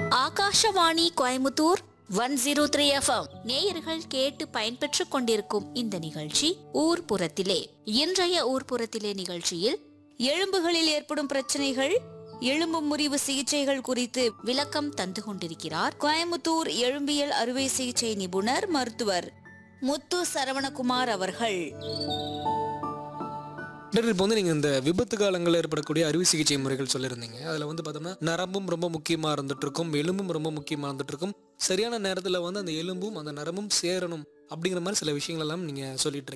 Akashvani Coimbatore one zero three FM நேயர்கள் கேட்டு பயன்பெற்றுக் கொண்டிருக்கும் இந்த நிகழ்ச்சி ஊர்ப்புறத்திலே இன்றைய ஊர்ப்புறத்திலே நிகழ்ச்சியில் எலும்புகளில் ஏற்படும் பிரச்சனைகள் எலும்பு முறிவு சிகிச்சைகள் குறித்து விளக்கம் தந்து கொண்டிருக்கிறார் கோயமுத்தூர் எலும்பியல் அறுவை சிகிச்சை நிபுணர் மருத்துவர் முத்து சரவணகுமார் அவர்கள் டாக்டர் இப்போ வந்து நீங்கள் இந்த விபத்து காலங்களில் ஏற்படக்கூடிய அறுவை சிகிச்சை முறைகள் சொல்லியிருந்தீங்க அதில் வந்து பார்த்தோம்னா நரம்பும் ரொம்ப முக்கியமாக இருந்துட்டு இருக்கும் எலும்பும் ரொம்ப முக்கியமாக இருந்துட்டு இருக்கும் சரியான நேரத்தில் வந்து அந்த எலும்பும் அந்த நரம்பும் சேரணும் அப்படிங்கிற மாதிரி சில விஷயங்கள் எல்லாம் நீங்கள் சொல்லிட்டு இருக்கீங்க